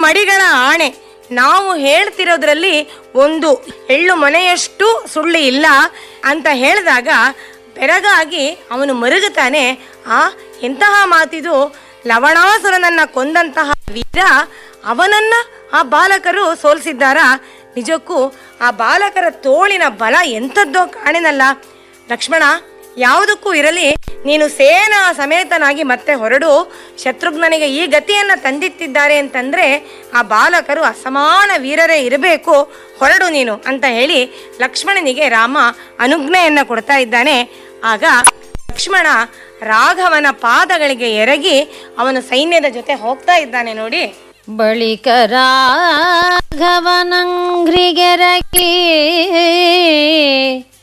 ಮಡಿಗಳ ಆಣೆ ನಾವು ಹೇಳ್ತಿರೋದ್ರಲ್ಲಿ ಒಂದು ಎಳ್ಳು ಮೊನೆಯಷ್ಟು ಸುಳ್ಳು ಇಲ್ಲ ಅಂತ ಹೇಳಿದಾಗ ಬೆರಗಾಗಿ ಅವನು ಮರುಗುತ್ತಾನೆ ಆ ಎಂತಹ ಮಾತಿದು ಲವಣಾಸುರನನ್ನ ಕೊಂದಂತಹ ವೀರ ಅವನನ್ನ ಆ ಬಾಲಕರು ಸೋಲಿಸಿದ್ದಾರ ನಿಜಕ್ಕೂ ಆ ಬಾಲಕರ ತೋಳಿನ ಬಲ ಎಂಥದ್ದೋ ಕಾಣಿನಲ್ಲ ಲಕ್ಷ್ಮಣ ಯಾವುದಕ್ಕೂ ಇರಲಿ ನೀನು ಸೇನಾ ಸಮೇತನಾಗಿ ಮತ್ತೆ ಹೊರಡು ಶತ್ರುಘ್ನನಿಗೆ ಈ ಗತಿಯನ್ನ ತಂದಿತ್ತಿದ್ದಾರೆ ಅಂತಂದ್ರೆ ಆ ಬಾಲಕರು ಅಸಮಾನ ವೀರರೇ ಇರಬೇಕು ಹೊರಡು ನೀನು ಅಂತ ಹೇಳಿ ಲಕ್ಷ್ಮಣನಿಗೆ ರಾಮ ಅನುಜ್ಞೆಯನ್ನ ಕೊಡ್ತಾ ಇದ್ದಾನೆ ಆಗ ಲಕ್ಷ್ಮಣ ರಾಘವನ ಪಾದಗಳಿಗೆ ಎರಗಿ ಅವನು ಸೈನ್ಯದ ಜೊತೆ ಹೋಗ್ತಾ ಇದ್ದಾನೆ ನೋಡಿ ಬಳಿಕ ರಾಘವನಂಗ್ರಿಗೆರಗಿ